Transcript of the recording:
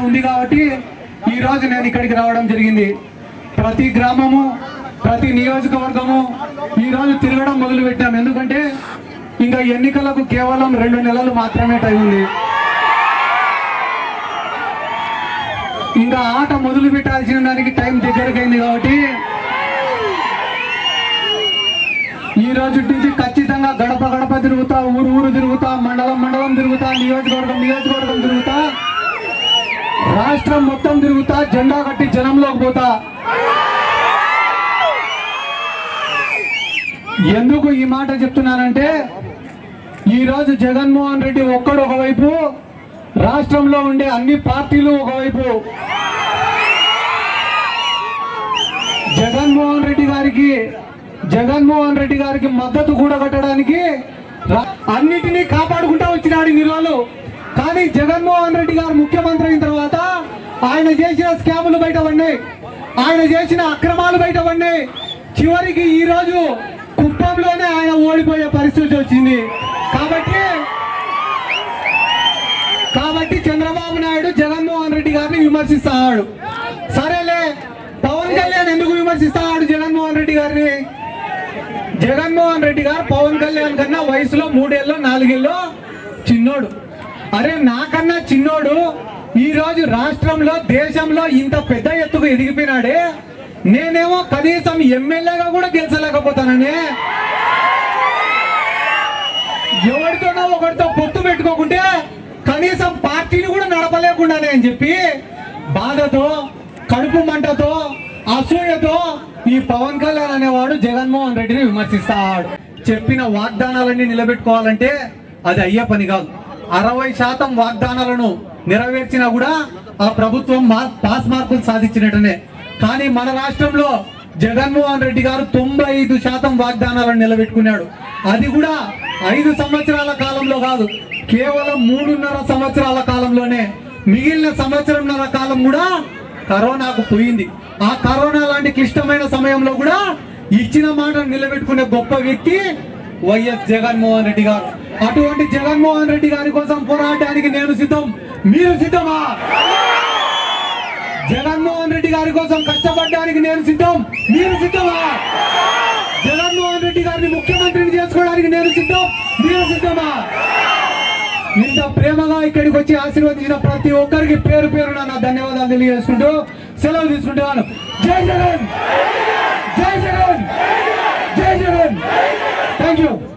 ఉంది కాబట్టి ఈ రోజు నేను ఇక్కడికి రావడం జరిగింది ప్రతి గ్రామము ప్రతి నియోజకవర్గము ఈ రోజు తిరగడం మొదలు పెట్టాం ఎందుకంటే ఇంకా ఎన్నికలకు కేవలం రెండు నెలలు మాత్రమే టైం ఉంది ఇంకా ఆట మొదలు పెట్టాల్సిన దానికి టైం దగ్గరకైంది కాబట్టి ఈ రోజు నుంచి ఖచ్చితంగా గడప గడప తిరుగుతా ఊరు ఊరు తిరుగుతా మండలం మండలం తిరుగుతా నియోజకవర్గం నియోజకవర్గం తిరుగుతా రాష్ట్రం మొత్తం తిరుగుతా జెండా కట్టి జనంలోకి పోతా ఎందుకు ఈ మాట చెప్తున్నానంటే ఈ రోజు జగన్మోహన్ రెడ్డి ఒక్కడు ఒకవైపు రాష్ట్రంలో ఉండే అన్ని పార్టీలు ఒకవైపు జగన్మోహన్ రెడ్డి గారికి జగన్మోహన్ రెడ్డి గారికి మద్దతు కూడగట్టడానికి రా- అన్నిటినీ కాపాడుకుంటా వచ్చినాడు ఇన్ని రోజులు కానీ జగన్మోహన్ రెడ్డి గారు ముఖ్యమంత్రి అయిన తర్వాత ఆయన చేసిన స్కాములు బయట పడినాయి ఆయన చేసిన అక్రమాలు బయట పడినాయి చివరికి ఈ రోజు కుప్పంలోనే ఆయన ఓడిపోయే పరిస్థితి వచ్చింది కాబట్టి కాబట్టి చంద్రబాబు నాయుడు జగన్మోహన్ రెడ్డి గారిని విమర్శిస్తాడు సరేలే పవన్ కళ్యాణ్ ఎందుకు విమర్శిస్తాడు జగన్మోహన్ రెడ్డి గారిని జగన్మోహన్ రెడ్డి గారు పవన్ కళ్యాణ్ కన్నా వయసులో మూడేళ్ళు నాలుగేళ్ళు చిన్నోడు అరే నాకన్నా చిన్నోడు ఈ రోజు రాష్ట్రంలో దేశంలో ఇంత పెద్ద ఎత్తుకు ఎదిగిపోయినాడే నేనేమో కనీసం ఎమ్మెల్యేగా కూడా గెలిచలేకపోతానని ఎవరితోనో ఒకరితో పొత్తు పెట్టుకోకుంటే కనీసం పార్టీని కూడా నడపలేకుండానే అని చెప్పి బాధతో కడుపు మంటతో అసూయతో ఈ పవన్ కళ్యాణ్ అనేవాడు జగన్మోహన్ రెడ్డిని విమర్శిస్తాడు చెప్పిన వాగ్దానాలన్నీ నిలబెట్టుకోవాలంటే అది అయ్యే పని కాదు అరవై శాతం వాగ్దానాలను నెరవేర్చినా కూడా ఆ ప్రభుత్వం మార్ పాస్ మార్కులు సాధించినట్టునే కానీ మన రాష్ట్రంలో జగన్మోహన్ రెడ్డి గారు తొంభై ఐదు శాతం వాగ్దానాలను నిలబెట్టుకున్నాడు అది కూడా ఐదు సంవత్సరాల కాలంలో కాదు కేవలం మూడున్నర సంవత్సరాల కాలంలోనే మిగిలిన సంవత్సరంన్నర కాలం కూడా కరోనాకు పోయింది ఆ కరోనా లాంటి క్లిష్టమైన సమయంలో కూడా ఇచ్చిన మాటను నిలబెట్టుకునే గొప్ప వ్యక్తి వైఎస్ జగన్మోహన్ రెడ్డి గారు అటువంటి జగన్మోహన్ రెడ్డి గారి కోసం పోరాడడానికి నేను సిద్ధం మీరు సిద్ధమా జగన్మోహన్ రెడ్డి గారి కోసం కష్టపడడానికి నేను సిద్ధం మీరు సిద్ధమా జగన్మోహన్ రెడ్డి గారిని ముఖ్యమంత్రిని చేసుకోవడానికి నేను సిద్ధం మీరు సిద్ధమా ఇంత ప్రేమగా ఇక్కడికి వచ్చి ఆశీర్వదించిన ప్రతి ఒక్కరికి పేరు పేరున నా ధన్యవాదాలు తెలియజేసుకుంటూ సెలవు తీసుకుంటున్నాను జై జగన్ జై జగన్ జై జగన్ థ్యాంక్ యూ